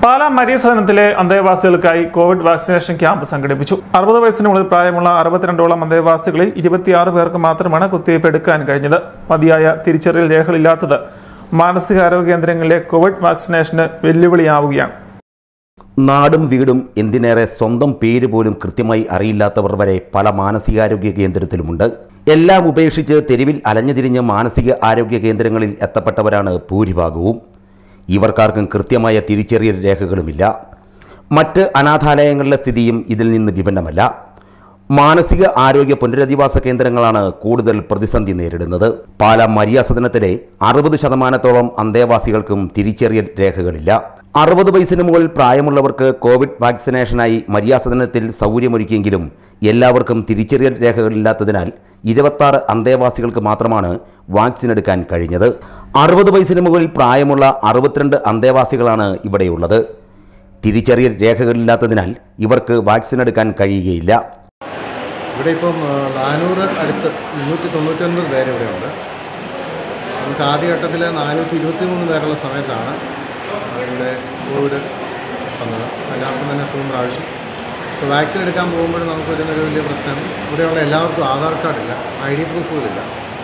Pala Maria സദനത്തിലെ അന്തേവാസികൾക്കായി covid vaccination camp സംഘടിപ്പിച്ചു അറുപത് വയസ്സിന് മുകളിൽ പ്രായമുള്ള അറുപത്തിരണ്ടോളം അന്തേവാസികളിൽ ഇരുപത്തിയാറ് പേർക്ക് മാത്രമാണ് കുത്തിവയ്പ് എടുക്കാൻ കഴിഞ്ഞത് മതിയായ തിരിച്ചറിയൽ രേഖകളില്ലാത്തത് മാനസികാരോഗ്യ കേന്ദ്രങ്ങളിലെ കോവിഡ് വാക്സിനേഷന് വെല്ലുവിളിയാവുകയാണ് നാടും വീടും എന്തിനേറെ സ്വന്തം പേര് പോലും കൃത്യമായി അറിയില്ലാത്തവർ വരെ പല മാനസികാരോഗ്യ കേന്ദ്രത്തിലുമുണ്ട് എല്ലാം ഉപേക്ഷിച്ച് തെരുവിൽ അലഞ്ഞുതിരിഞ്ഞ് മാനസിക ആരോഗ്യ കേന്ദ്രങ്ങളിൽ എത്തപ്പെട്ടവരാണ് ഭൂരിഭാഗവും ഇവർക്കാർക്കും കൃത്യമായ തിരിച്ചറിയൽ രേഖകളുമില്ല മറ്റ് അനാഥാലയങ്ങളിലെ സ്ഥിതിയും ഇതിൽ നിന്ന് വിഭിന്നമല്ല മാനസിക ആരോഗ്യ പുനരധിവാസ കേന്ദ്രങ്ങളാണ് കൂടുതൽ പ്രതിസന്ധി നേരിടുന്നത് പാലാ മരിയ സദനത്തിലെ അറുപത് ശതമാനത്തോളം അന്തേവാസികൾക്കും തിരിച്ചറിയൽ രേഖകളില്ല അറുപത് വയസ്സിന് മുകളിൽ പ്രായമുള്ളവർക്ക് കോവിഡ് വാക്സിനേഷനായി മരിയ സദനത്തിൽ സൗകര്യമൊരുക്കിയെങ്കിലും എല്ലാവർക്കും തിരിച്ചറിയൽ രേഖകളില്ലാത്തതിനാൽ ഇരുപത്താറ് അന്തേവാസികൾക്ക് മാത്രമാണ് വാക്സിൻ എടുക്കാൻ കഴിഞ്ഞത് അറുപത് വയസ്സിന് മുകളിൽ പ്രായമുള്ള അറുപത്തിരണ്ട് അന്തേവാസികളാണ് ഇവിടെയുള്ളത് തിരിച്ചറിയൽ രേഖകളില്ലാത്തതിനാൽ ഇവർക്ക് വാക്സിൻ എടുക്കാൻ കഴിയുകയില്ല ഇവിടെ ഇപ്പം ആ, നാനൂറ് അടുത്ത് മുന്നൂറ്റി തൊണ്ണൂറ്റൊൻപത് പേര് ഇവിടെയുണ്ട് നമുക്ക് ആദ്യഘട്ടത്തിൽ നാനൂറ്റി ഇരുപത്തി മൂന്ന് പേരുള്ള സമയത്താണ് ആ, ഇവിടെ കോവിഡ് വന്നത് എല്ലാവർക്കും തന്നെ സുഖം പ്രാവശ്യം ഇപ്പോൾ വാക്സിൻ എടുക്കാൻ പോകുമ്പോൾ നമുക്ക് വരുന്നൊരു വലിയ പ്രശ്നം ഇവിടെയുള്ള എല്ലാവർക്കും ആധാർ കാർഡില്ല ഐ ഡി പ്രൂഫുകളില്ല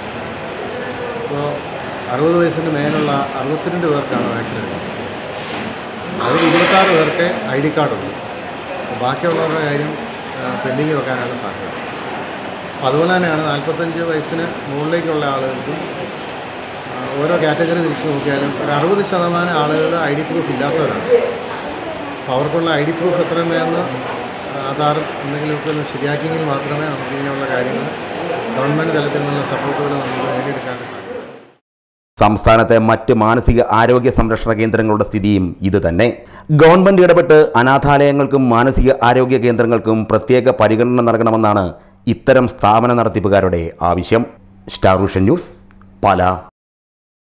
ഇപ്പോൾ അറുപത് വയസ്സിന് മേലുള്ള അറുപത്തിരണ്ട് പേർക്കാണ് വാക്സിൻ എടുക്കുന്നത് അതിൽ ഇരുപത്താറ് പേർക്ക് ഐ ഡി കാർഡുള്ളൂ അപ്പോൾ ബാക്കിയുള്ളവരുടെ കാര്യം പെൻഡിങ് വെക്കാനാണ് സാധ്യത അപ്പോൾ അതുപോലെ തന്നെയാണ് നാൽപ്പത്തഞ്ച് വയസ്സിന് മുകളിലേക്കുള്ള ആളുകൾക്കും ആ, ഓരോ കാറ്റഗറി തിരിച്ച് നോക്കിയാലും ഒരു അറുപത് ശതമാനം ആളുകൾ ഐ ഡി പ്രൂഫ് ഇല്ലാത്തവരാണ് അപ്പോൾ അവർക്കുള്ള ഐ ഡി പ്രൂഫ് എത്രയും വേഗം ആധാർ എന്തെങ്കിലുമൊക്കെ ഒന്ന് ശരിയാക്കിയെങ്കിൽ മാത്രമേ നമുക്ക് ഇങ്ങനെയുള്ള കാര്യങ്ങൾ ഗവൺമെൻറ് തലത്തിൽ നിന്നുള്ള സപ്പോർട്ടുകൾ നമുക്ക് നേടിയെടുക്കാൻ സാധിക്കൂ സംസ്ഥാനത്തെ മറ്റ് മാനസിക ആരോഗ്യ സംരക്ഷണ കേന്ദ്രങ്ങളുടെ സ്ഥിതിയും ഇത് തന്നെ ഗവൺമെന്റ് ഇടപെട്ട് അനാഥാലയങ്ങൾക്കും മാനസിക ആരോഗ്യ കേന്ദ്രങ്ങൾക്കും പ്രത്യേക പരിഗണന നൽകണമെന്നാണ് ഇത്തരം സ്ഥാപന നടത്തിപ്പുകാരുടെ ആവശ്യം സ്റ്റാർ വിഷൻ ന്യൂസ് പാലാ